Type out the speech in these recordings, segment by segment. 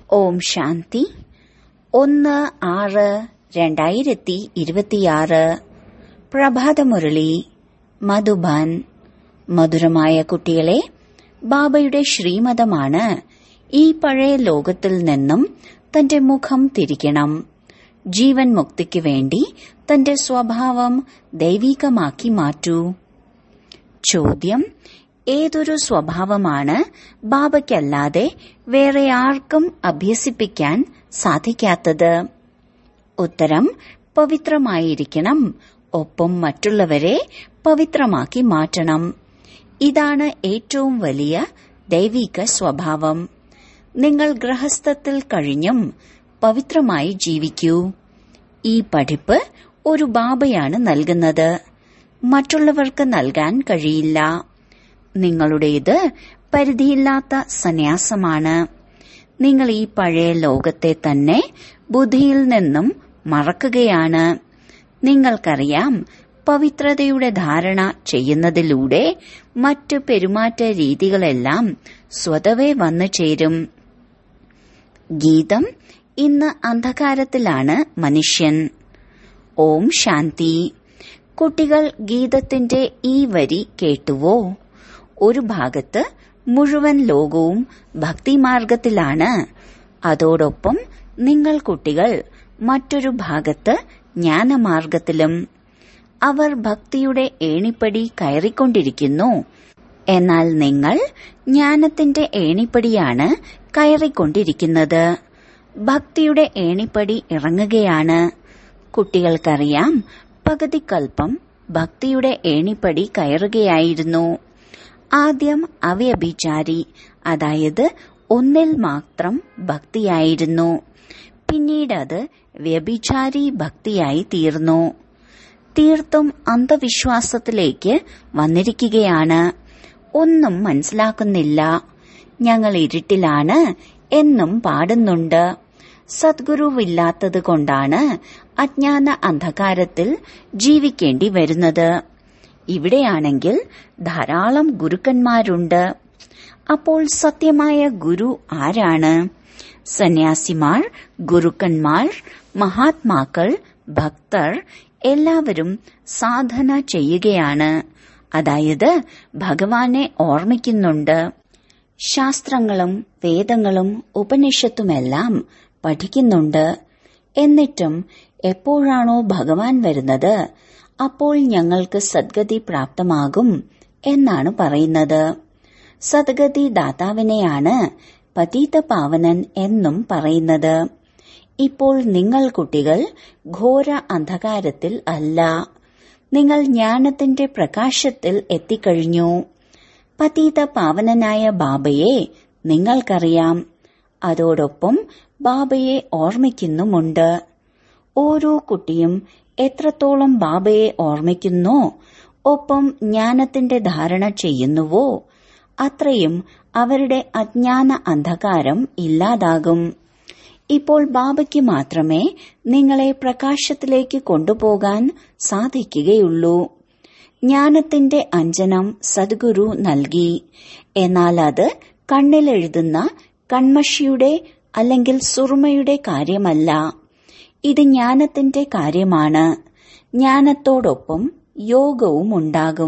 ഓം ശാന്തി ഒന്ന് ആറ് രണ്ടായിരത്തി ഇരുപത്തിയാറ് പ്രഭാതമുരളി മധുബാൻ മധുരമായ കുട്ടികളെ ബാബയുടെ ശ്രീമതമാണ് ഈ പഴയ ലോകത്തിൽ നിന്നും തന്റെ മുഖം തിരിക്കണം ജീവൻ മുക്തിക്ക് വേണ്ടി തന്റെ സ്വഭാവം ദൈവികമാക്കി മാറ്റൂ ചോദ്യം ഏതൊരു സ്വഭാവമാണ് ബാബയ്ക്കല്ലാതെ വേറെ ആർക്കും അഭ്യസിപ്പിക്കാൻ സാധിക്കാത്തത് ഉത്തരം പവിത്രമായിരിക്കണം ഒപ്പം മറ്റുള്ളവരെ പവിത്രമാക്കി മാറ്റണം ഇതാണ് ഏറ്റവും വലിയ ദൈവിക സ്വഭാവം നിങ്ങൾ ഗൃഹസ്ഥത്തിൽ കഴിഞ്ഞും പവിത്രമായി ജീവിക്കൂ ഈ പഠിപ്പ് ഒരു ബാബയാണ് നൽകുന്നത് മറ്റുള്ളവർക്ക് നൽകാൻ കഴിയില്ല നിങ്ങളുടേത് പരിധിയില്ലാത്ത സന്യാസമാണ് നിങ്ങൾ ഈ പഴയ ലോകത്തെ തന്നെ ബുദ്ധിയിൽ നിന്നും മറക്കുകയാണ് നിങ്ങൾക്കറിയാം പവിത്രതയുടെ ധാരണ ചെയ്യുന്നതിലൂടെ മറ്റു പെരുമാറ്റ രീതികളെല്ലാം സ്വതവേ വന്നു ചേരും ഗീതം ഇന്ന് അന്ധകാരത്തിലാണ് മനുഷ്യൻ ഓം ശാന്തി കുട്ടികൾ ഗീതത്തിന്റെ ഈ വരി കേട്ടുവോ ഒരു ഭാഗത്ത് മുഴുവൻ ലോകവും ഭക്തിമാർഗത്തിലാണ് അതോടൊപ്പം നിങ്ങൾ കുട്ടികൾ മറ്റൊരു ഭാഗത്ത് ജ്ഞാനമാർഗത്തിലും അവർ ഭക്തിയുടെ ഏണിപ്പടി കയറിക്കൊണ്ടിരിക്കുന്നു എന്നാൽ നിങ്ങൾ ജ്ഞാനത്തിന്റെ ഏണിപ്പടിയാണ് കയറിക്കൊണ്ടിരിക്കുന്നത് ഭക്തിയുടെ ഏണിപ്പടി ഇറങ്ങുകയാണ് കുട്ടികൾക്കറിയാം പകുതിക്കൽപ്പം ഭക്തിയുടെ ഏണിപ്പടി കയറുകയായിരുന്നു ആദ്യം അവ്യഭിചാരി അതായത് ഒന്നിൽ മാത്രം ഭക്തിയായിരുന്നു പിന്നീട് അത് വ്യഭിചാരി ഭക്തിയായി തീർന്നു തീർത്തും അന്ധവിശ്വാസത്തിലേക്ക് വന്നിരിക്കുകയാണ് ഒന്നും മനസ്സിലാക്കുന്നില്ല ഞങ്ങൾ ഇരുട്ടിലാണ് എന്നും പാടുന്നുണ്ട് സദ്ഗുരുവില്ലാത്തത് കൊണ്ടാണ് അജ്ഞാന അന്ധകാരത്തിൽ ജീവിക്കേണ്ടി വരുന്നത് ഇവിടെയാണെങ്കിൽ ധാരാളം ഗുരുക്കന്മാരുണ്ട് അപ്പോൾ സത്യമായ ഗുരു ആരാണ് സന്യാസിമാർ ഗുരുക്കന്മാർ മഹാത്മാക്കൾ ഭക്തർ എല്ലാവരും സാധന ചെയ്യുകയാണ് അതായത് ഭഗവാനെ ഓർമ്മിക്കുന്നുണ്ട് ശാസ്ത്രങ്ങളും വേദങ്ങളും ഉപനിഷത്തുമെല്ലാം പഠിക്കുന്നുണ്ട് എന്നിട്ടും എപ്പോഴാണോ ഭഗവാൻ വരുന്നത് അപ്പോൾ ഞങ്ങൾക്ക് സദ്ഗതി പ്രാപ്തമാകും എന്നാണ് പറയുന്നത് സദ്ഗതി ദാതാവിനെയാണ് പതീത പാവനൻ എന്നും പറയുന്നത് ഇപ്പോൾ നിങ്ങൾ കുട്ടികൾ ഘോര അന്ധകാരത്തിൽ അല്ല നിങ്ങൾ ജ്ഞാനത്തിന്റെ പ്രകാശത്തിൽ എത്തിക്കഴിഞ്ഞു പതീത പാവനനായ ബാബയെ നിങ്ങൾക്കറിയാം അതോടൊപ്പം ബാബയെ ഓർമ്മിക്കുന്നുമുണ്ട് ഓരോ കുട്ടിയും എത്രത്തോളം ബാബയെ ഓർമ്മിക്കുന്നോ ഒപ്പം ജ്ഞാനത്തിന്റെ ധാരണ ചെയ്യുന്നുവോ അത്രയും അവരുടെ അജ്ഞാന അന്ധകാരം ഇല്ലാതാകും ഇപ്പോൾ ബാബയ്ക്ക് മാത്രമേ നിങ്ങളെ പ്രകാശത്തിലേക്ക് കൊണ്ടുപോകാൻ സാധിക്കുകയുള്ളൂ ജ്ഞാനത്തിന്റെ അഞ്ജനം സദ്ഗുരു നൽകി എന്നാൽ അത് കണ്ണിലെഴുതുന്ന കൺമഷിയുടെ അല്ലെങ്കിൽ സുറുമയുടെ കാര്യമല്ല ഇത് ജ്ഞാനത്തിന്റെ കാര്യമാണ് ജ്ഞാനത്തോടൊപ്പം യോഗവും ഉണ്ടാകും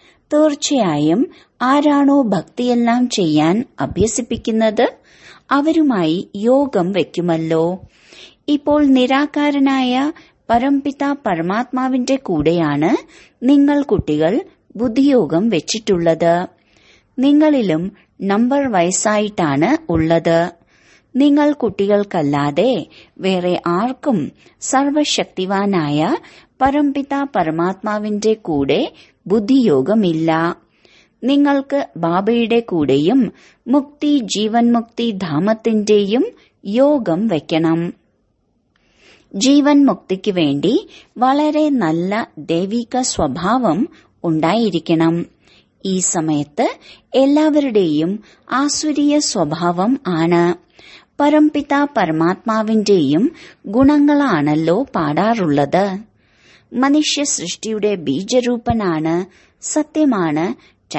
തീർച്ചയായും ആരാണോ ഭക്തിയെല്ലാം ചെയ്യാൻ അഭ്യസിപ്പിക്കുന്നത് അവരുമായി യോഗം വെക്കുമല്ലോ ഇപ്പോൾ നിരാകാരനായ പരംപിത പരമാത്മാവിന്റെ കൂടെയാണ് നിങ്ങൾ കുട്ടികൾ ബുദ്ധിയോഗം വെച്ചിട്ടുള്ളത് നിങ്ങളിലും നമ്പർ വയസ്സായിട്ടാണ് ഉള്ളത് നിങ്ങൾ കുട്ടികൾക്കല്ലാതെ വേറെ ആർക്കും സർവശക്തിവാനായ പരംപിത പരമാത്മാവിന്റെ കൂടെ ബുദ്ധിയോഗമില്ല നിങ്ങൾക്ക് ബാബയുടെ കൂടെയും മുക്തി ജീവൻ മുക്തി ധാമത്തിന്റെയും യോഗം വെക്കണം ജീവൻ മുക്തിക്ക് വേണ്ടി വളരെ നല്ല ദൈവിക സ്വഭാവം ഉണ്ടായിരിക്കണം ഈ സമയത്ത് എല്ലാവരുടെയും ആസുരീയ സ്വഭാവം ആണ് പരംപിത പരമാത്മാവിന്റെയും ഗുണങ്ങളാണല്ലോ പാടാറുള്ളത് മനുഷ്യ സൃഷ്ടിയുടെ ബീജരൂപനാണ് സത്യമാണ്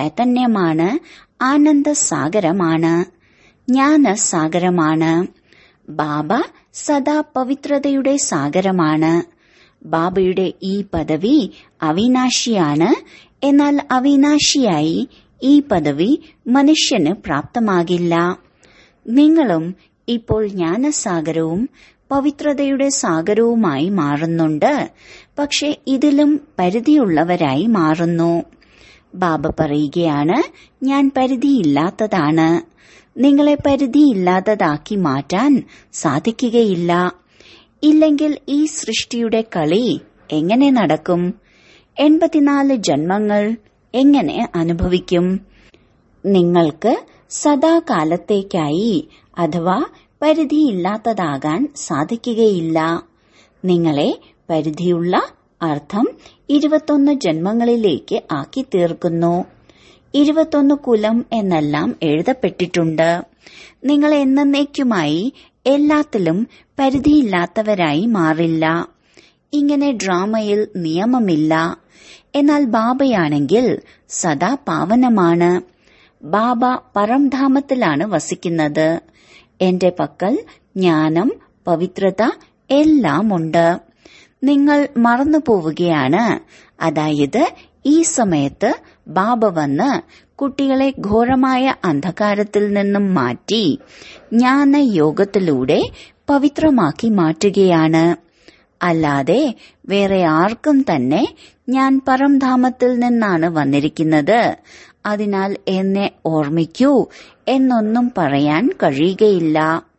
ചൈതന്യമാണ് ആനന്ദസാഗരമാണ് ജ്ഞാനസാഗരമാണ് ബാബ സദാ പവിത്രതയുടെ സാഗരമാണ് ബാബയുടെ ഈ പദവി അവിനാശിയാണ് എന്നാൽ അവിനാശിയായി ഈ പദവി മനുഷ്യന് പ്രാപ്തമാകില്ല നിങ്ങളും ഇപ്പോൾ ജ്ഞാനസാഗരവും പവിത്രതയുടെ സാഗരവുമായി മാറുന്നുണ്ട് പക്ഷെ ഇതിലും പരിധിയുള്ളവരായി മാറുന്നു ബാബ പറയുകയാണ് ഞാൻ പരിധിയില്ലാത്തതാണ് നിങ്ങളെ പരിധിയില്ലാത്തതാക്കി മാറ്റാൻ സാധിക്കുകയില്ല ഇല്ലെങ്കിൽ ഈ സൃഷ്ടിയുടെ കളി എങ്ങനെ നടക്കും എൺപത്തിനാല് ജന്മങ്ങൾ എങ്ങനെ അനുഭവിക്കും നിങ്ങൾക്ക് സദാകാലത്തേക്കായി അഥവാ പരിധിയില്ലാത്തതാകാൻ സാധിക്കുകയില്ല നിങ്ങളെ പരിധിയുള്ള അർത്ഥം ഇരുപത്തൊന്ന് ജന്മങ്ങളിലേക്ക് ആക്കി തീർക്കുന്നു ഇരുപത്തൊന്ന് കുലം എന്നെല്ലാം എഴുതപ്പെട്ടിട്ടുണ്ട് നിങ്ങൾ എന്നേക്കുമായി എല്ലാത്തിലും പരിധിയില്ലാത്തവരായി മാറില്ല ഇങ്ങനെ ഡ്രാമയിൽ നിയമമില്ല എന്നാൽ ബാബയാണെങ്കിൽ സദാ പാവനമാണ് ബാബ പരംധാമത്തിലാണ് വസിക്കുന്നത് എന്റെ പക്കൽ ജ്ഞാനം പവിത്രത എല്ലാമുണ്ട് നിങ്ങൾ മറന്നു പോവുകയാണ് അതായത് ഈ സമയത്ത് ബാബ വന്ന് കുട്ടികളെ ഘോരമായ അന്ധകാരത്തിൽ നിന്നും മാറ്റി ജ്ഞാനയോഗത്തിലൂടെ പവിത്രമാക്കി മാറ്റുകയാണ് അല്ലാതെ വേറെ ആർക്കും തന്നെ ഞാൻ പരംധാമത്തിൽ നിന്നാണ് വന്നിരിക്കുന്നത് അതിനാൽ എന്നെ ഓർമ്മിക്കൂ എന്നൊന്നും പറയാൻ കഴിയുകയില്ല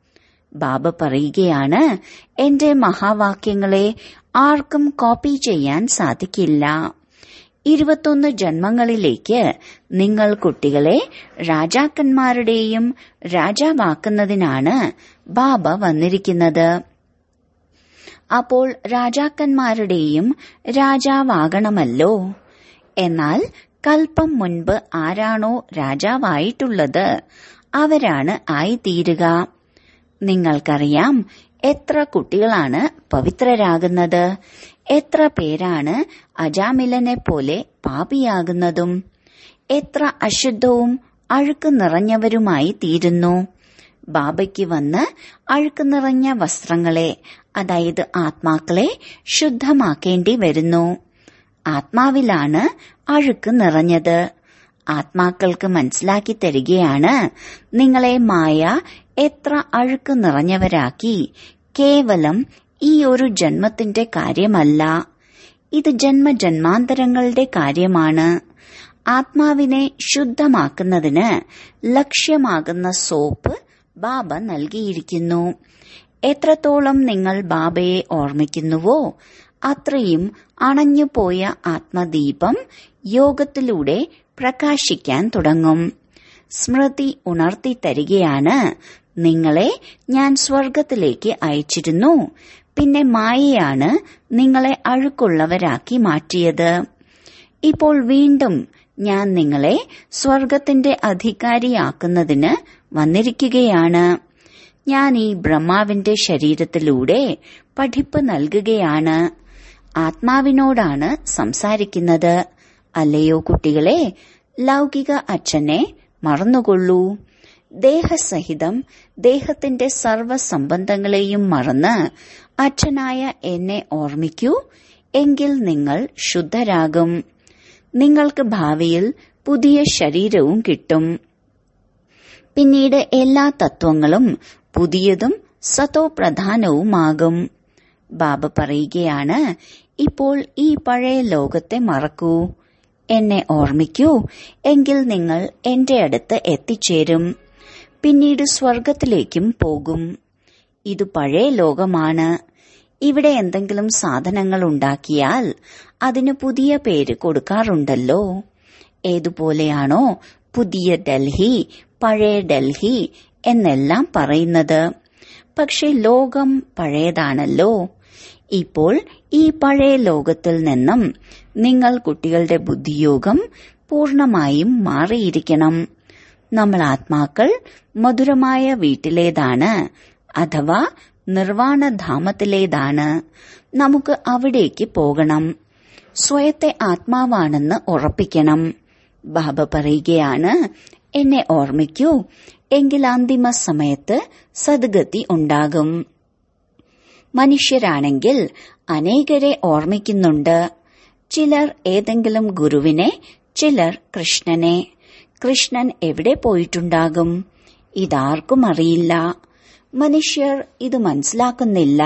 ബാബ പറയുകയാണ് എന്റെ മഹാവാക്യങ്ങളെ ആർക്കും കോപ്പി ചെയ്യാൻ സാധിക്കില്ല ഇരുപത്തൊന്ന് ജന്മങ്ങളിലേക്ക് നിങ്ങൾ കുട്ടികളെ രാജാക്കന്മാരുടെയും രാജാവാക്കുന്നതിനാണ് ബാബ വന്നിരിക്കുന്നത് അപ്പോൾ രാജാക്കന്മാരുടെയും രാജാവാകണമല്ലോ എന്നാൽ കൽപ്പം മുൻപ് ആരാണോ രാജാവായിട്ടുള്ളത് അവരാണ് ആയിത്തീരുക നിങ്ങൾക്കറിയാം എത്ര കുട്ടികളാണ് പവിത്രരാകുന്നത് എത്ര പേരാണ് അജാമിലനെ പോലെ പാപിയാകുന്നതും എത്ര അശുദ്ധവും അഴുക്ക് നിറഞ്ഞവരുമായി തീരുന്നു ബാബയ്ക്ക് വന്ന് അഴുക്ക് നിറഞ്ഞ വസ്ത്രങ്ങളെ അതായത് ആത്മാക്കളെ ശുദ്ധമാക്കേണ്ടി വരുന്നു ആത്മാവിലാണ് അഴുക്ക് നിറഞ്ഞത് ആത്മാക്കൾക്ക് മനസ്സിലാക്കി തരികയാണ് നിങ്ങളെ മായ എത്ര അഴുക്ക് നിറഞ്ഞവരാക്കി കേവലം ഈ ഒരു ജന്മത്തിന്റെ കാര്യമല്ല ഇത് ജന്മജന്മാന്തരങ്ങളുടെ കാര്യമാണ് ആത്മാവിനെ ശുദ്ധമാക്കുന്നതിന് ലക്ഷ്യമാകുന്ന സോപ്പ് ബാബ നൽകിയിരിക്കുന്നു എത്രത്തോളം നിങ്ങൾ ബാബയെ ഓർമ്മിക്കുന്നുവോ അത്രയും അണഞ്ഞുപോയ ആത്മദീപം യോഗത്തിലൂടെ പ്രകാശിക്കാൻ തുടങ്ങും സ്മൃതി ഉണർത്തി തരികയാണ് നിങ്ങളെ ഞാൻ സ്വർഗത്തിലേക്ക് അയച്ചിരുന്നു പിന്നെ മായയാണ് നിങ്ങളെ അഴുക്കുള്ളവരാക്കി മാറ്റിയത് ഇപ്പോൾ വീണ്ടും ഞാൻ നിങ്ങളെ സ്വർഗത്തിന്റെ അധികാരിയാക്കുന്നതിന് വന്നിരിക്കുകയാണ് ഞാൻ ഈ ബ്രഹ്മാവിന്റെ ശരീരത്തിലൂടെ പഠിപ്പ് നൽകുകയാണ് ആത്മാവിനോടാണ് സംസാരിക്കുന്നത് അല്ലയോ കുട്ടികളെ ലൗകിക അച്ഛനെ മറന്നുകൊള്ളൂ ദേഹസഹിതം ദേഹത്തിന്റെ സർവ സംബന്ധങ്ങളെയും മറന്ന് അച്ഛനായ എന്നെ ഓർമ്മിക്കൂ എങ്കിൽ നിങ്ങൾ ശുദ്ധരാകും നിങ്ങൾക്ക് ഭാവിയിൽ പുതിയ ശരീരവും കിട്ടും പിന്നീട് എല്ലാ തത്വങ്ങളും പുതിയതും സതോ പ്രധാനവുമാകും ബാബ പറയുകയാണ് ഇപ്പോൾ ഈ പഴയ ലോകത്തെ മറക്കൂ എന്നെ ഓർമ്മിക്കൂ എങ്കിൽ നിങ്ങൾ എന്റെ അടുത്ത് എത്തിച്ചേരും പിന്നീട് സ്വർഗത്തിലേക്കും പോകും ഇത് പഴയ ലോകമാണ് ഇവിടെ എന്തെങ്കിലും സാധനങ്ങൾ ഉണ്ടാക്കിയാൽ അതിന് പുതിയ പേര് കൊടുക്കാറുണ്ടല്ലോ ഏതുപോലെയാണോ പുതിയ ഡൽഹി പഴയ ഡൽഹി എന്നെല്ലാം പറയുന്നത് പക്ഷെ ലോകം പഴയതാണല്ലോ ഇപ്പോൾ ഈ പഴയ ലോകത്തിൽ നിന്നും നിങ്ങൾ കുട്ടികളുടെ ബുദ്ധിയോഗം പൂർണമായും മാറിയിരിക്കണം നമ്മൾ ആത്മാക്കൾ മധുരമായ വീട്ടിലേതാണ് അഥവാ നിർവാണധാമത്തിലേതാണ് നമുക്ക് അവിടേക്ക് പോകണം സ്വയത്തെ ആത്മാവാണെന്ന് ഉറപ്പിക്കണം ബാബ പറയുകയാണ് എന്നെ ഓർമ്മിക്കൂ എങ്കിൽ അന്തിമ സമയത്ത് സദ്ഗതി ഉണ്ടാകും മനുഷ്യരാണെങ്കിൽ അനേകരെ ഓർമ്മിക്കുന്നുണ്ട് ചിലർ ഏതെങ്കിലും ഗുരുവിനെ ചിലർ കൃഷ്ണനെ കൃഷ്ണൻ എവിടെ പോയിട്ടുണ്ടാകും ഇതാർക്കും അറിയില്ല മനുഷ്യർ ഇത് മനസ്സിലാക്കുന്നില്ല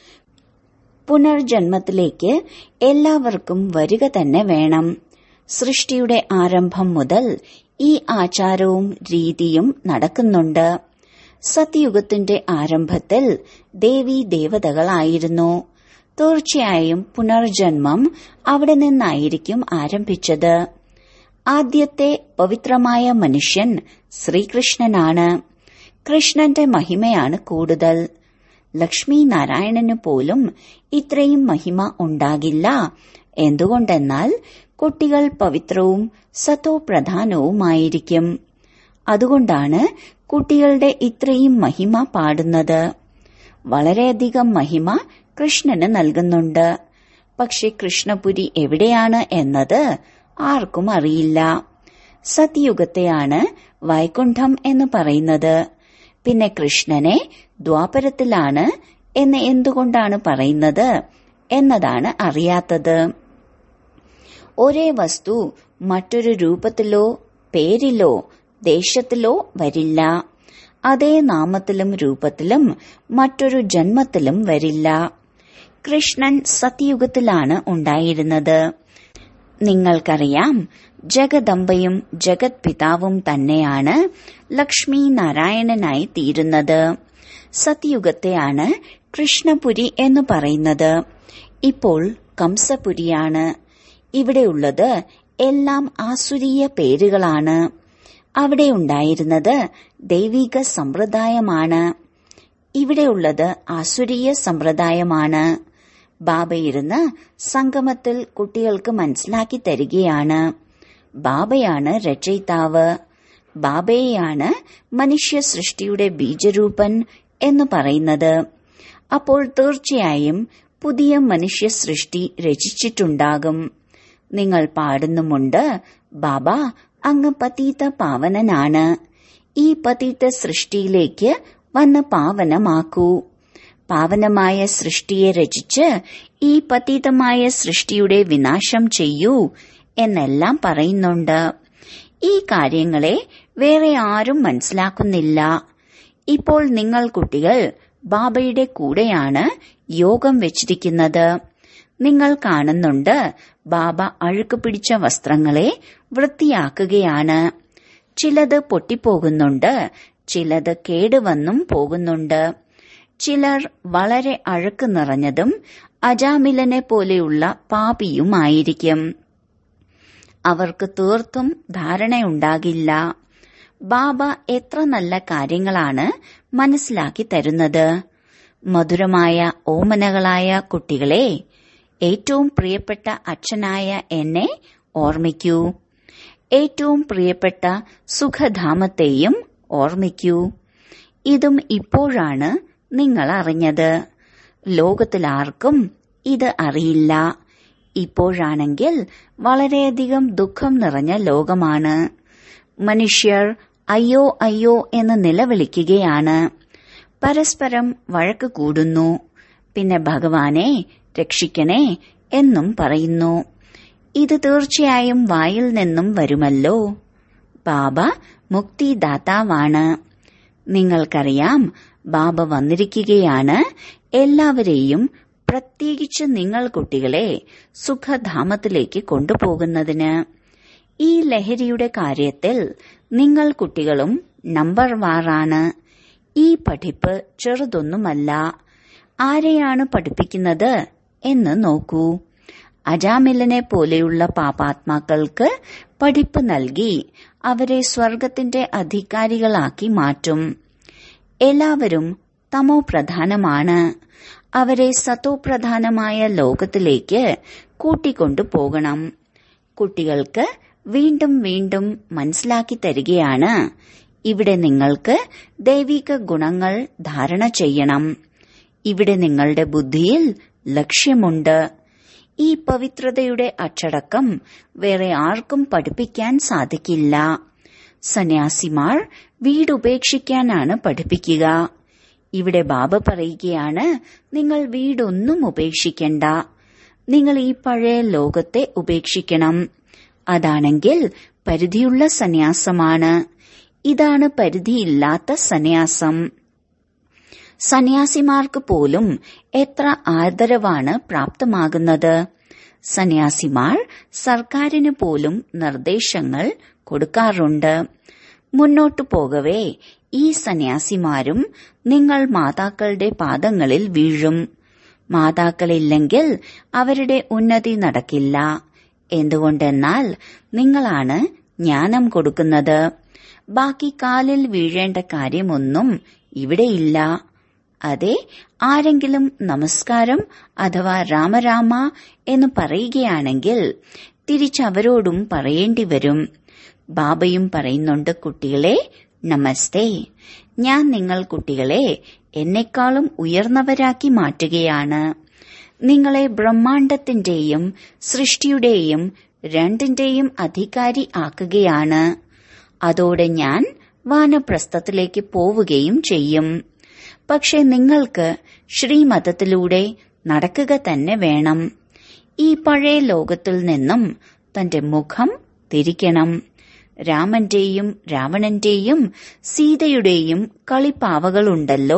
പുനർജന്മത്തിലേക്ക് എല്ലാവർക്കും വരിക തന്നെ വേണം സൃഷ്ടിയുടെ ആരംഭം മുതൽ ഈ ആചാരവും രീതിയും നടക്കുന്നുണ്ട് സത്യയുഗത്തിന്റെ ആരംഭത്തിൽ ദേവി ദേവതകളായിരുന്നു തീർച്ചയായും പുനർജന്മം അവിടെ നിന്നായിരിക്കും ആരംഭിച്ചത് ആദ്യത്തെ പവിത്രമായ മനുഷ്യൻ ശ്രീകൃഷ്ണനാണ് കൃഷ്ണന്റെ മഹിമയാണ് കൂടുതൽ ലക്ഷ്മി നാരായണന് പോലും ഇത്രയും മഹിമ ഉണ്ടാകില്ല എന്തുകൊണ്ടെന്നാൽ കുട്ടികൾ പവിത്രവും സത്തോ പ്രധാനവുമായിരിക്കും അതുകൊണ്ടാണ് കുട്ടികളുടെ ഇത്രയും മഹിമ പാടുന്നത് വളരെയധികം മഹിമ കൃഷ്ണന് നൽകുന്നുണ്ട് പക്ഷെ കൃഷ്ണപുരി എവിടെയാണ് എന്നത് ആർക്കും അറിയില്ല സത്യയുഗത്തെയാണ് വൈകുണ്ഠം എന്ന് പറയുന്നത് പിന്നെ കൃഷ്ണനെ ദ്വാപരത്തിലാണ് എന്ന് എന്തുകൊണ്ടാണ് പറയുന്നത് എന്നതാണ് അറിയാത്തത് ഒരേ വസ്തു മറ്റൊരു രൂപത്തിലോ പേരിലോ ദേശത്തിലോ വരില്ല അതേ നാമത്തിലും രൂപത്തിലും മറ്റൊരു ജന്മത്തിലും വരില്ല കൃഷ്ണൻ സത്യയുഗത്തിലാണ് ഉണ്ടായിരുന്നത് നിങ്ങൾക്കറിയാം ജഗദമ്പയും ജഗത് പിതാവും തന്നെയാണ് ലക്ഷ്മി നാരായണനായി തീരുന്നത് സത്യയുഗത്തെയാണ് കൃഷ്ണപുരി എന്ന് പറയുന്നത് ഇപ്പോൾ കംസപുരിയാണ് ഇവിടെയുള്ളത് എല്ലാം ആസുരീയ പേരുകളാണ് അവിടെ ഉണ്ടായിരുന്നത് ദൈവിക സമ്പ്രദായമാണ് ഇവിടെയുള്ളത് ആസുരീയ സമ്പ്രദായമാണ് ബാബ ഇരുന്ന് സംഗമത്തിൽ കുട്ടികൾക്ക് മനസ്സിലാക്കി തരികയാണ് ബാബയാണ് രചയിതാവ് ബാബയെയാണ് മനുഷ്യ സൃഷ്ടിയുടെ ബീജരൂപൻ എന്ന് പറയുന്നത് അപ്പോൾ തീർച്ചയായും പുതിയ മനുഷ്യ സൃഷ്ടി രചിച്ചിട്ടുണ്ടാകും നിങ്ങൾ പാടുന്നുമുണ്ട് ബാബ അങ്ങ് പതീത പാവനനാണ് ഈ പതീത സൃഷ്ടിയിലേക്ക് വന്ന് പാവനമാക്കൂ പാവനമായ സൃഷ്ടിയെ രചിച്ച് ഈ പതീതമായ സൃഷ്ടിയുടെ വിനാശം ചെയ്യൂ എന്നെല്ലാം പറയുന്നുണ്ട് ഈ കാര്യങ്ങളെ വേറെ ആരും മനസ്സിലാക്കുന്നില്ല ഇപ്പോൾ നിങ്ങൾ കുട്ടികൾ ബാബയുടെ കൂടെയാണ് യോഗം വെച്ചിരിക്കുന്നത് നിങ്ങൾ കാണുന്നുണ്ട് ബാബ അഴുക്ക് പിടിച്ച വസ്ത്രങ്ങളെ വൃത്തിയാക്കുകയാണ് ചിലത് പൊട്ടിപ്പോകുന്നുണ്ട് ചിലത് കേടുവന്നും പോകുന്നുണ്ട് ചിലർ വളരെ അഴുക്ക് നിറഞ്ഞതും അജാമിലനെ പോലെയുള്ള പാപിയുമായിരിക്കും അവർക്ക് തീർത്തും ധാരണയുണ്ടാകില്ല ബാബ എത്ര നല്ല കാര്യങ്ങളാണ് മനസ്സിലാക്കി തരുന്നത് മധുരമായ ഓമനകളായ കുട്ടികളെ ഏറ്റവും പ്രിയപ്പെട്ട അച്ഛനായ എന്നെ ഓർമ്മിക്കൂ ഏറ്റവും പ്രിയപ്പെട്ട സുഖധാമത്തെയും ഓർമ്മിക്കൂ ഇതും ഇപ്പോഴാണ് നിങ്ങൾ അറിഞ്ഞത് ലോകത്തിലാർക്കും ഇത് അറിയില്ല ഇപ്പോഴാണെങ്കിൽ വളരെയധികം ദുഃഖം നിറഞ്ഞ ലോകമാണ് മനുഷ്യർ അയ്യോ അയ്യോ എന്ന് നിലവിളിക്കുകയാണ് പരസ്പരം വഴക്ക് കൂടുന്നു പിന്നെ ഭഗവാനെ രക്ഷിക്കണേ എന്നും പറയുന്നു ഇത് തീർച്ചയായും വായിൽ നിന്നും വരുമല്ലോ ബാബ മുക്തിദാതാവാണ് നിങ്ങൾക്കറിയാം ബാബ വന്നിരിക്കുകയാണ് എല്ലാവരെയും പ്രത്യേകിച്ച് നിങ്ങൾ കുട്ടികളെ സുഖധാമത്തിലേക്ക് കൊണ്ടുപോകുന്നതിന് ഈ ലഹരിയുടെ കാര്യത്തിൽ നിങ്ങൾ കുട്ടികളും നമ്പർ വാറാണ് ഈ പഠിപ്പ് ചെറുതൊന്നുമല്ല ആരെയാണ് പഠിപ്പിക്കുന്നത് എന്ന് നോക്കൂ അജാമിലനെ പോലെയുള്ള പാപാത്മാക്കൾക്ക് പഠിപ്പ് നൽകി അവരെ സ്വർഗത്തിന്റെ അധികാരികളാക്കി മാറ്റും എല്ലാവരും തമോ പ്രധാനമാണ് അവരെ സത്തോ പ്രധാനമായ ലോകത്തിലേക്ക് കൂട്ടിക്കൊണ്ടു പോകണം കുട്ടികൾക്ക് വീണ്ടും വീണ്ടും മനസ്സിലാക്കി തരികയാണ് ഇവിടെ നിങ്ങൾക്ക് ദൈവിക ഗുണങ്ങൾ ധാരണ ചെയ്യണം ഇവിടെ നിങ്ങളുടെ ബുദ്ധിയിൽ ലക്ഷ്യമുണ്ട് ഈ പവിത്രതയുടെ അച്ചടക്കം വേറെ ആർക്കും പഠിപ്പിക്കാൻ സാധിക്കില്ല സന്യാസിമാർ വീടുപേക്ഷിക്കാനാണ് പഠിപ്പിക്കുക ഇവിടെ ബാബ പറയുകയാണ് നിങ്ങൾ വീടൊന്നും ഉപേക്ഷിക്കണ്ട നിങ്ങൾ ഈ പഴയ ലോകത്തെ ഉപേക്ഷിക്കണം അതാണെങ്കിൽ പരിധിയുള്ള സന്യാസമാണ് ഇതാണ് പരിധിയില്ലാത്ത സന്യാസം സന്യാസിമാർക്ക് പോലും എത്ര ആദരവാണ് പ്രാപ്തമാകുന്നത് സന്യാസിമാർ സർക്കാരിന് പോലും നിർദ്ദേശങ്ങൾ കൊടുക്കാറുണ്ട് മുന്നോട്ടു പോകവേ ഈ സന്യാസിമാരും നിങ്ങൾ മാതാക്കളുടെ പാദങ്ങളിൽ വീഴും മാതാക്കളില്ലെങ്കിൽ അവരുടെ ഉന്നതി നടക്കില്ല എന്തുകൊണ്ടെന്നാൽ നിങ്ങളാണ് ജ്ഞാനം കൊടുക്കുന്നത് ബാക്കി കാലിൽ വീഴേണ്ട കാര്യമൊന്നും ഇവിടെയില്ല അതെ ആരെങ്കിലും നമസ്കാരം അഥവാ രാമരാമ എന്ന് പറയുകയാണെങ്കിൽ തിരിച്ചവരോടും പറയേണ്ടി വരും ബാബയും പറയുന്നുണ്ട് കുട്ടികളെ നമസ്തേ ഞാൻ നിങ്ങൾ കുട്ടികളെ എന്നെക്കാളും ഉയർന്നവരാക്കി മാറ്റുകയാണ് നിങ്ങളെ ബ്രഹ്മാണ്ടത്തിന്റെയും സൃഷ്ടിയുടെയും രണ്ടിന്റെയും അധികാരി ആക്കുകയാണ് അതോടെ ഞാൻ വാനപ്രസ്ഥത്തിലേക്ക് പോവുകയും ചെയ്യും പക്ഷെ നിങ്ങൾക്ക് ശ്രീമതത്തിലൂടെ നടക്കുക തന്നെ വേണം ഈ പഴയ ലോകത്തിൽ നിന്നും തന്റെ മുഖം തിരിക്കണം രാമന്റെയും രാവണന്റെയും സീതയുടെയും കളിപ്പാവകളുണ്ടല്ലോ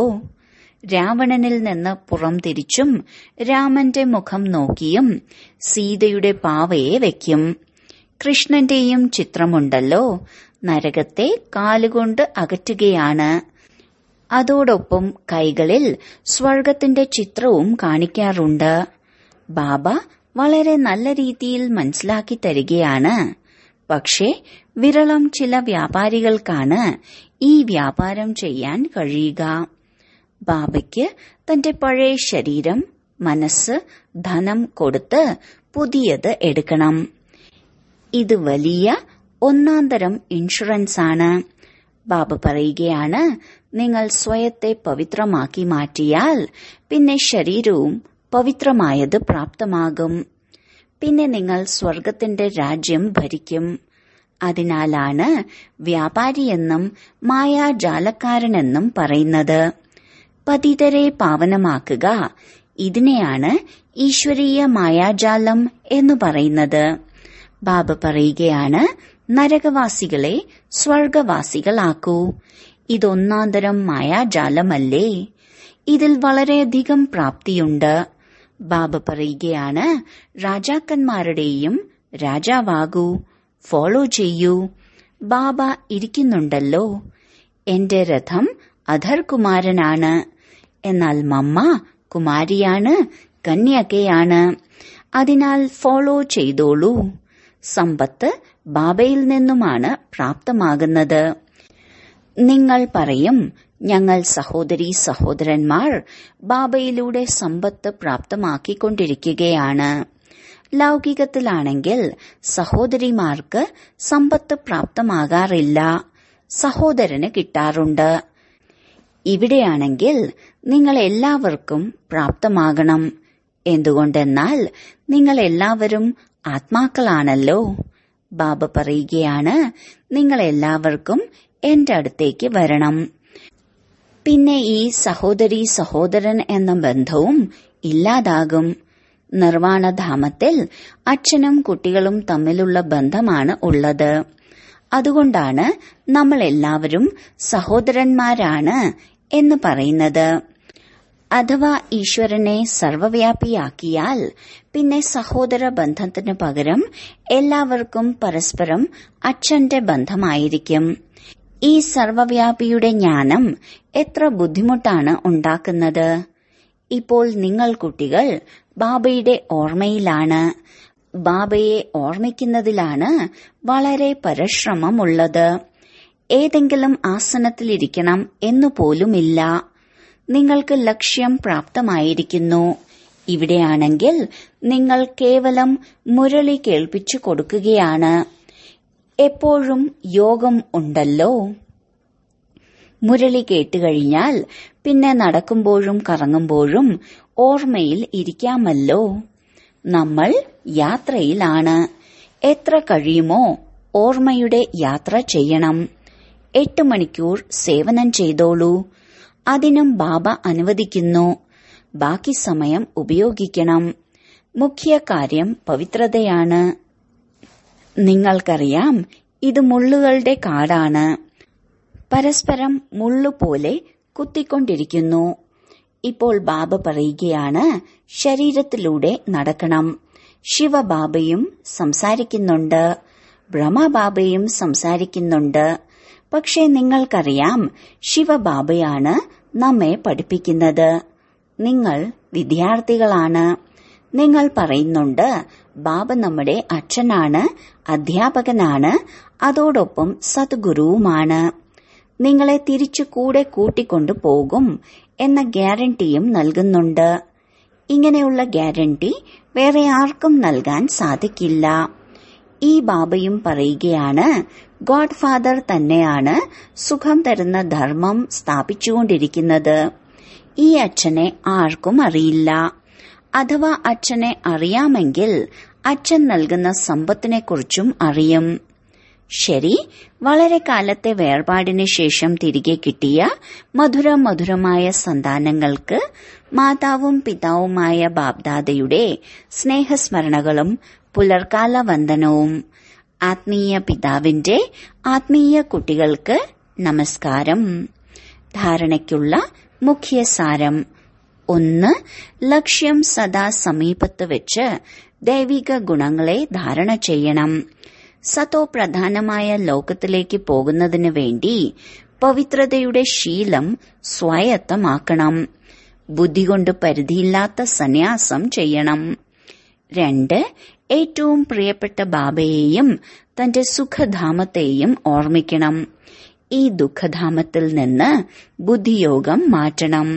രാവണനിൽ നിന്ന് പുറം തിരിച്ചും രാമന്റെ മുഖം നോക്കിയും സീതയുടെ പാവയെ വെക്കും കൃഷ്ണന്റെയും ചിത്രമുണ്ടല്ലോ നരകത്തെ കാലുകൊണ്ട് അകറ്റുകയാണ് അതോടൊപ്പം കൈകളിൽ സ്വർഗത്തിന്റെ ചിത്രവും കാണിക്കാറുണ്ട് ബാബ വളരെ നല്ല രീതിയിൽ മനസ്സിലാക്കി തരികയാണ് പക്ഷേ വിരളം ചില വ്യാപാരികൾക്കാണ് ഈ വ്യാപാരം ചെയ്യാൻ കഴിയുക ബാബയ്ക്ക് തന്റെ പഴയ ശരീരം മനസ്സ് ധനം കൊടുത്ത് പുതിയത് എടുക്കണം ഇത് വലിയ ഒന്നാന്തരം ഇൻഷുറൻസ് ആണ് ബാബ പറയുകയാണ് നിങ്ങൾ സ്വയത്തെ പവിത്രമാക്കി മാറ്റിയാൽ പിന്നെ ശരീരവും പവിത്രമായത് പ്രാപ്തമാകും പിന്നെ നിങ്ങൾ സ്വർഗത്തിന്റെ രാജ്യം ഭരിക്കും അതിനാലാണ് വ്യാപാരിയെന്നും മായാജാലക്കാരനെന്നും പറയുന്നത് പതിതരെ പാവനമാക്കുക ഇതിനെയാണ് ഈശ്വരീയ മായാജാലം എന്ന് പറയുന്നത് ബാബ പറയുകയാണ് നരകവാസികളെ സ്വർഗവാസികളാക്കൂ ഇതൊന്നാന്തരം മായാജാലമല്ലേ ഇതിൽ വളരെയധികം പ്രാപ്തിയുണ്ട് ബാബ പറയുകയാണ് രാജാക്കന്മാരുടെയും രാജാവാകൂ ഫോളോ ചെയ്യൂ ബാബ ഇരിക്കുന്നുണ്ടല്ലോ എന്റെ രഥം അധർകുമാരനാണ് എന്നാൽ മമ്മ കുമാരിയാണ് കന്യകയാണ് അതിനാൽ ഫോളോ ചെയ്തോളൂ സമ്പത്ത് ബാബയിൽ നിന്നുമാണ് പ്രാപ്തമാകുന്നത് നിങ്ങൾ പറയും ഞങ്ങൾ സഹോദരി സഹോദരന്മാർ ബാബയിലൂടെ സമ്പത്ത് പ്രാപ്തമാക്കിക്കൊണ്ടിരിക്കുകയാണ് ലൗകികത്തിലാണെങ്കിൽ സഹോദരിമാർക്ക് സമ്പത്ത് പ്രാപ്തമാകാറില്ല സഹോദരന് കിട്ടാറുണ്ട് ഇവിടെയാണെങ്കിൽ നിങ്ങൾ എല്ലാവർക്കും പ്രാപ്തമാകണം എന്തുകൊണ്ടെന്നാൽ നിങ്ങൾ എല്ലാവരും ആത്മാക്കളാണല്ലോ ബാബ പറയുകയാണ് നിങ്ങൾ എല്ലാവർക്കും എന്റെ അടുത്തേക്ക് വരണം പിന്നെ ഈ സഹോദരി സഹോദരൻ എന്ന ബന്ധവും ഇല്ലാതാകും നിർവാണധാമത്തിൽ അച്ഛനും കുട്ടികളും തമ്മിലുള്ള ബന്ധമാണ് ഉള്ളത് അതുകൊണ്ടാണ് നമ്മൾ എല്ലാവരും സഹോദരന്മാരാണ് എന്ന് പറയുന്നത് അഥവാ ഈശ്വരനെ സർവവ്യാപിയാക്കിയാൽ പിന്നെ സഹോദര ബന്ധത്തിന് പകരം എല്ലാവർക്കും പരസ്പരം അച്ഛന്റെ ബന്ധമായിരിക്കും ഈ സർവവ്യാപിയുടെ ജ്ഞാനം എത്ര ബുദ്ധിമുട്ടാണ് ഉണ്ടാക്കുന്നത് ഇപ്പോൾ നിങ്ങൾ കുട്ടികൾ ബാബയുടെ ഓർമ്മയിലാണ് ബാബയെ ഓർമ്മിക്കുന്നതിലാണ് വളരെ പരിശ്രമമുള്ളത് ഏതെങ്കിലും ആസനത്തിലിരിക്കണം എന്നു പോലുമില്ല നിങ്ങൾക്ക് ലക്ഷ്യം പ്രാപ്തമായിരിക്കുന്നു ഇവിടെയാണെങ്കിൽ നിങ്ങൾ കേവലം മുരളി കേൾപ്പിച്ചു കൊടുക്കുകയാണ് എപ്പോഴും യോഗം ഉണ്ടല്ലോ മുരളി കേട്ടുകഴിഞ്ഞാൽ പിന്നെ നടക്കുമ്പോഴും കറങ്ങുമ്പോഴും ഓർമ്മയിൽ ഇരിക്കാമല്ലോ നമ്മൾ യാത്രയിലാണ് എത്ര കഴിയുമോ ഓർമ്മയുടെ യാത്ര ചെയ്യണം എട്ട് മണിക്കൂർ സേവനം ചെയ്തോളൂ അതിനും ബാബ അനുവദിക്കുന്നു ബാക്കി സമയം ഉപയോഗിക്കണം മുഖ്യ കാര്യം പവിത്രതയാണ് നിങ്ങൾക്കറിയാം ഇത് മുള്ളുകളുടെ കാടാണ് പരസ്പരം മുള്ളുപോലെ കുത്തിക്കൊണ്ടിരിക്കുന്നു ഇപ്പോൾ ബാബ പറയുകയാണ് ശരീരത്തിലൂടെ നടക്കണം ശിവബാബയും സംസാരിക്കുന്നുണ്ട് ബ്രഹ്മബാബയും സംസാരിക്കുന്നുണ്ട് പക്ഷെ നിങ്ങൾക്കറിയാം ശിവബാബയാണ് നമ്മെ പഠിപ്പിക്കുന്നത് നിങ്ങൾ വിദ്യാർത്ഥികളാണ് നിങ്ങൾ പറയുന്നുണ്ട് ബാബ നമ്മുടെ അച്ഛനാണ് അധ്യാപകനാണ് അതോടൊപ്പം സദ്ഗുരുവുമാണ് നിങ്ങളെ തിരിച്ചു കൂടെ കൂട്ടിക്കൊണ്ടു പോകും എന്ന ഗ്യാരണ്ടിയും നൽകുന്നുണ്ട് ഇങ്ങനെയുള്ള ഗ്യാരണ്ടി വേറെ ആർക്കും നൽകാൻ സാധിക്കില്ല ഈ ബാബയും പറയുകയാണ് ഗോഡ് ഫാദർ തന്നെയാണ് സുഖം തരുന്ന ധർമ്മം സ്ഥാപിച്ചുകൊണ്ടിരിക്കുന്നത് ഈ അച്ഛനെ ആർക്കും അറിയില്ല അഥവാ അച്ഛനെ അറിയാമെങ്കിൽ അച്ഛൻ നൽകുന്ന സമ്പത്തിനെക്കുറിച്ചും അറിയും ശരി വളരെ കാലത്തെ വേർപാടിന് ശേഷം തിരികെ കിട്ടിയ മധുര മധുരമായ സന്താനങ്ങൾക്ക് മാതാവും പിതാവുമായ ബാബ്ദാദയുടെ സ്നേഹസ്മരണകളും പുലർക്കാല വന്ദനവും ആത്മീയ പിതാവിന്റെ ആത്മീയ കുട്ടികൾക്ക് നമസ്കാരം ധാരണയ്ക്കുള്ള മുഖ്യ സാരം ഒന്ന് ലക്ഷ്യം സദാ സമീപത്ത് വെച്ച് ദൈവിക ഗുണങ്ങളെ ധാരണ ചെയ്യണം സതോ പ്രധാനമായ ലോകത്തിലേക്ക് പോകുന്നതിന് വേണ്ടി പവിത്രതയുടെ ശീലം സ്വായത്തമാക്കണം ബുദ്ധി കൊണ്ട് പരിധിയില്ലാത്ത സന്യാസം ചെയ്യണം രണ്ട് ഏറ്റവും പ്രിയപ്പെട്ട ബാബയെയും തന്റെ സുഖധാമത്തെയും ഓർമ്മിക്കണം ഈ ദുഃഖധാമത്തിൽ നിന്ന് ബുദ്ധിയോഗം മാറ്റണം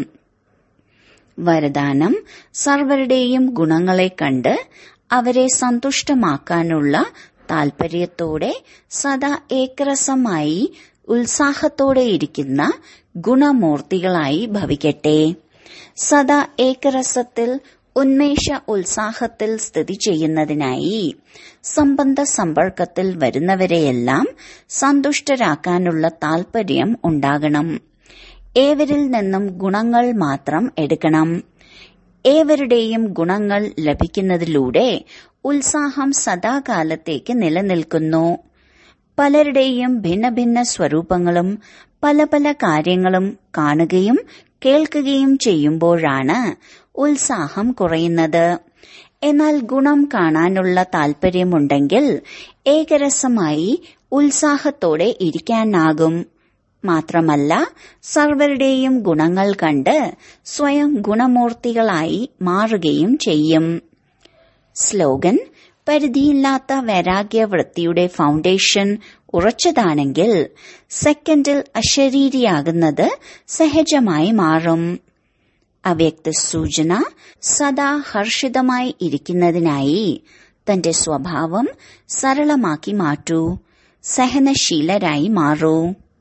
വരദാനം സർവരുടെയും ഗുണങ്ങളെ കണ്ട് അവരെ സന്തുഷ്ടമാക്കാനുള്ള താൽപര്യത്തോടെ സദാ ഏകരസമായി ഉത്സാഹത്തോടെ ഇരിക്കുന്ന ഗുണമൂർത്തികളായി ഭവിക്കട്ടെ സദാ ഏകരസത്തിൽ ഉന്മേഷ ഉത്സാഹത്തിൽ സ്ഥിതി ചെയ്യുന്നതിനായി സംബന്ധ സമ്പർക്കത്തിൽ വരുന്നവരെയെല്ലാം സന്തുഷ്ടരാക്കാനുള്ള താൽപര്യം ഉണ്ടാകണം ഏവരിൽ നിന്നും ഗുണങ്ങൾ മാത്രം എടുക്കണം ഏവരുടെയും ഗുണങ്ങൾ ലഭിക്കുന്നതിലൂടെ ഉത്സാഹം സദാകാലത്തേക്ക് നിലനിൽക്കുന്നു പലരുടെയും ഭിന്ന ഭിന്ന സ്വരൂപങ്ങളും പല പല കാര്യങ്ങളും കാണുകയും കേൾക്കുകയും ചെയ്യുമ്പോഴാണ് ഉത്സാഹം കുറയുന്നത് എന്നാൽ ഗുണം കാണാനുള്ള താൽപര്യമുണ്ടെങ്കിൽ ഏകരസമായി ഉത്സാഹത്തോടെ ഇരിക്കാനാകും മാത്രമല്ല സർവരുടെയും ഗുണങ്ങൾ കണ്ട് സ്വയം ഗുണമൂർത്തികളായി മാറുകയും ചെയ്യും സ്ലോഗൻ പരിധിയില്ലാത്ത വൈരാഗ്യവൃത്തിയുടെ ഫൗണ്ടേഷൻ ഉറച്ചതാണെങ്കിൽ സെക്കൻഡിൽ അശരീരിയാകുന്നത് സഹജമായി മാറും അവ്യക്ത സൂചന സദാ ഹർഷിതമായി ഇരിക്കുന്നതിനായി തന്റെ സ്വഭാവം സരളമാക്കി മാറ്റൂ സഹനശീലരായി മാറൂ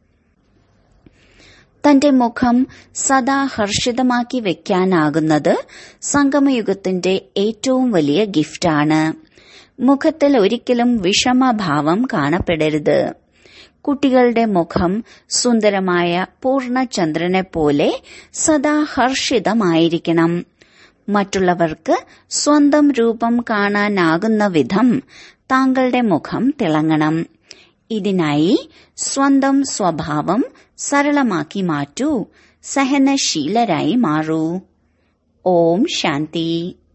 തന്റെ മുഖം സദാ ഹർഷിതമാക്കി വെക്കാനാകുന്നത് സംഗമയുഗത്തിന്റെ ഏറ്റവും വലിയ ഗിഫ്റ്റാണ് മുഖത്തിൽ ഒരിക്കലും വിഷമഭാവം കാണപ്പെടരുത് കുട്ടികളുടെ മുഖം സുന്ദരമായ പൂർണ്ണചന്ദ്രനെ പോലെ സദാ ഹർഷിതമായിരിക്കണം മറ്റുള്ളവർക്ക് സ്വന്തം രൂപം കാണാനാകുന്ന വിധം താങ്കളുടെ മുഖം തിളങ്ങണം ഇതിനായി സ്വന്തം സ്വഭാവം സരളമാക്കി മാറ്റൂ സഹനശീലരായി മാറൂ ഓം ശാന്തി